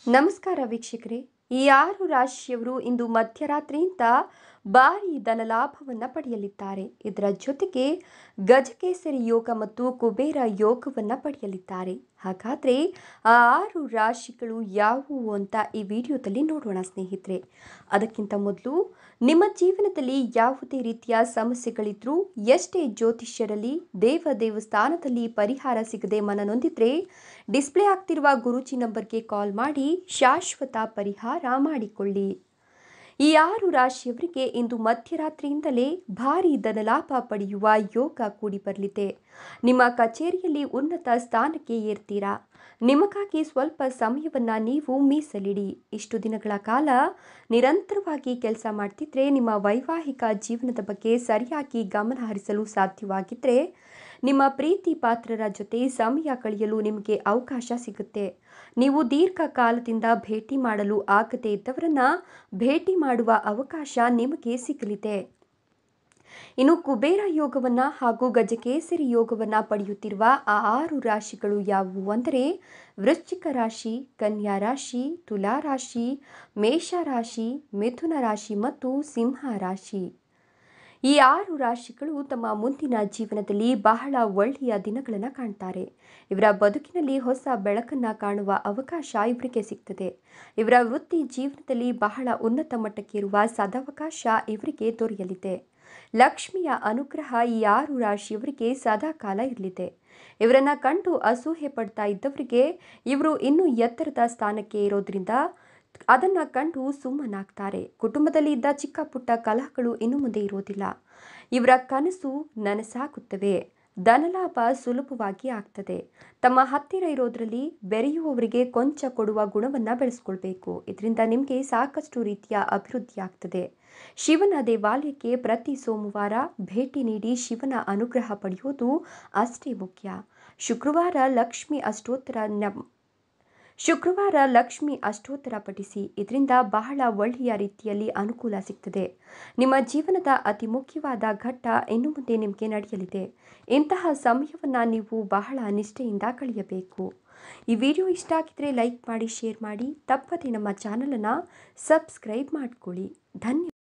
ನಮಸ್ಕಾರ ವೀಕ್ಷಕರೇ ಈ ಆರು ರಾಶಿಯವರು ಇಂದು ಮಧ್ಯರಾತ್ರಿಯಿಂದ ಭಾರಿ ಧನಲಾಭವನ್ನು ಪಡೆಯಲಿದ್ದಾರೆ ಇದರ ಜೊತೆಗೆ ಗಜಕೇಸರಿ ಯೋಗ ಮತ್ತು ಕುಬೇರ ಯೋಗವನ್ನು ಪಡೆಯಲಿದ್ದಾರೆ ಹಾಗಾದರೆ ಆ ಆರು ರಾಶಿಗಳು ಯಾವುವು ಅಂತ ಈ ವಿಡಿಯೋದಲ್ಲಿ ನೋಡೋಣ ಸ್ನೇಹಿತರೆ ಅದಕ್ಕಿಂತ ಮೊದಲು ನಿಮ್ಮ ಜೀವನದಲ್ಲಿ ಯಾವುದೇ ರೀತಿಯ ಸಮಸ್ಯೆಗಳಿದ್ರೂ ಎಷ್ಟೇ ಜ್ಯೋತಿಷ್ಯರಲ್ಲಿ ದೇವ ದೇವಸ್ಥಾನದಲ್ಲಿ ಪರಿಹಾರ ಸಿಗದೆ ಮನನೊಂದಿದ್ರೆ ಡಿಸ್ಪ್ಲೇ ಆಗ್ತಿರುವ ಗುರೂಜಿ ನಂಬರ್ಗೆ ಕಾಲ್ ಮಾಡಿ ಶಾಶ್ವತ ಪರಿಹಾರ ಮಾಡಿಕೊಳ್ಳಿ ಈ ಆರು ರಾಶಿಯವರಿಗೆ ಇಂದು ಮಧ್ಯರಾತ್ರಿಯಿಂದಲೇ ಭಾರಿ ಧನಲಾಭ ಪಡೆಯುವ ಯೋಗ ಕೂಡಿ ಬರಲಿದೆ ನಿಮ್ಮ ಕಚೇರಿಯಲ್ಲಿ ಉನ್ನತ ಸ್ಥಾನಕ್ಕೆ ಏರ್ತೀರಾ ನಿಮಗಾಗಿ ಸ್ವಲ್ಪ ಸಮಯವನ್ನು ನೀವು ಮೀಸಲಿಡಿ ಇಷ್ಟು ದಿನಗಳ ಕಾಲ ನಿರಂತರವಾಗಿ ಕೆಲಸ ಮಾಡ್ತಿದ್ರೆ ನಿಮ್ಮ ವೈವಾಹಿಕ ಜೀವನದ ಬಗ್ಗೆ ಸರಿಯಾಗಿ ಗಮನ ಹರಿಸಲು ಸಾಧ್ಯವಾಗಿದ್ದರೆ ನಿಮ್ಮ ಪ್ರೀತಿ ಪಾತ್ರರ ಜೊತೆ ಸಮಯ ಕಳೆಯಲು ನಿಮಗೆ ಅವಕಾಶ ಸಿಗುತ್ತೆ ನೀವು ದೀರ್ಘಕಾಲದಿಂದ ಭೇಟಿ ಮಾಡಲು ಆಗದೇ ಇದ್ದವರನ್ನ ಭೇಟಿ ಮಾಡುವ ಅವಕಾಶ ನಿಮಗೆ ಸಿಗಲಿದೆ ಇನ್ನು ಕುಬೇರ ಯೋಗವನ್ನ ಹಾಗೂ ಗಜಕೇಸರಿ ಯೋಗವನ್ನ ಪಡೆಯುತ್ತಿರುವ ಆ ಆರು ರಾಶಿಗಳು ಯಾವುವು ಅಂದರೆ ವೃಶ್ಚಿಕ ರಾಶಿ ಕನ್ಯಾ ರಾಶಿ ತುಲಾ ರಾಶಿ ಮೇಷ ರಾಶಿ ಮಿಥುನ ರಾಶಿ ಮತ್ತು ಸಿಂಹ ರಾಶಿ ಈ ಆರು ರಾಶಿಗಳು ತಮ್ಮ ಮುಂದಿನ ಜೀವನದಲ್ಲಿ ಬಹಳ ಒಳ್ಳೆಯ ದಿನಗಳನ್ನು ಕಾಣ್ತಾರೆ ಇವರ ಬದುಕಿನಲ್ಲಿ ಹೊಸ ಬೆಳಕನ್ನು ಕಾಣುವ ಅವಕಾಶ ಇವರಿಗೆ ಸಿಗ್ತದೆ ಇವರ ವೃತ್ತಿ ಜೀವನದಲ್ಲಿ ಬಹಳ ಉನ್ನತ ಮಟ್ಟಕ್ಕೇರುವ ಸದಾವಕಾಶ ಇವರಿಗೆ ದೊರೆಯಲಿದೆ ಲಕ್ಷ್ಮಿಯ ಅನುಗ್ರಹ ಈ ಆರು ರಾಶಿಯವರಿಗೆ ಸದಾ ಕಾಲ ಇರಲಿದೆ ಇವರನ್ನ ಕಂಡು ಅಸೂಹೆ ಪಡ್ತಾ ಇದ್ದವರಿಗೆ ಇವರು ಇನ್ನೂ ಎತ್ತರದ ಸ್ಥಾನಕ್ಕೆ ಇರೋದ್ರಿಂದ ಅದನ್ನು ಕಂಡು ಸುಮ್ಮನಾಗ್ತಾರೆ ಕುಟುಂಬದಲ್ಲಿ ಇದ್ದ ಚಿಕ್ಕ ಪುಟ್ಟ ಕಲಹಗಳು ಇನ್ನು ಮುಂದೆ ಇರೋದಿಲ್ಲ ಇವರ ಕನಸು ನನಸಾಗುತ್ತವೆ ಧನಲಾಭ ಸುಲಭವಾಗಿ ಆಗ್ತದೆ ತಮ್ಮ ಹತ್ತಿರ ಇರೋದ್ರಲ್ಲಿ ಬೆರೆಯುವವರಿಗೆ ಕೊಂಚ ಕೊಡುವ ಗುಣವನ್ನು ಬೆಳೆಸ್ಕೊಳ್ಬೇಕು ಇದರಿಂದ ನಿಮಗೆ ಸಾಕಷ್ಟು ರೀತಿಯ ಅಭಿವೃದ್ಧಿ ಆಗ್ತದೆ ಶಿವನ ದೇವಾಲಯಕ್ಕೆ ಪ್ರತಿ ಸೋಮವಾರ ಭೇಟಿ ನೀಡಿ ಶಿವನ ಅನುಗ್ರಹ ಪಡೆಯೋದು ಅಷ್ಟೇ ಮುಖ್ಯ ಶುಕ್ರವಾರ ಲಕ್ಷ್ಮಿ ಅಷ್ಟೋತ್ತರ ನ ಶುಕ್ರವಾರ ಲಕ್ಷ್ಮಿ ಅಷ್ಟೋತ್ತರ ಪಠಿಸಿ ಇದರಿಂದ ಬಹಳ ಒಳ್ಳೆಯ ರೀತಿಯಲ್ಲಿ ಅನುಕೂಲ ಸಿಗ್ತದೆ ನಿಮ್ಮ ಜೀವನದ ಅತಿ ಮುಖ್ಯವಾದ ಘಟ್ಟ ಇನ್ನು ಮುಂದೆ ನಿಮಗೆ ನಡೆಯಲಿದೆ ಇಂತಹ ಸಮಯವನ್ನು ನೀವು ಬಹಳ ನಿಷ್ಠೆಯಿಂದ ಕಳೆಯಬೇಕು ಈ ವಿಡಿಯೋ ಇಷ್ಟ ಆಗಿದ್ರೆ ಲೈಕ್ ಮಾಡಿ ಶೇರ್ ಮಾಡಿ ತಪ್ಪದೆ ನಮ್ಮ ಚಾನಲನ್ನು ಸಬ್ಸ್ಕ್ರೈಬ್ ಮಾಡಿಕೊಳ್ಳಿ ಧನ್ಯವಾದ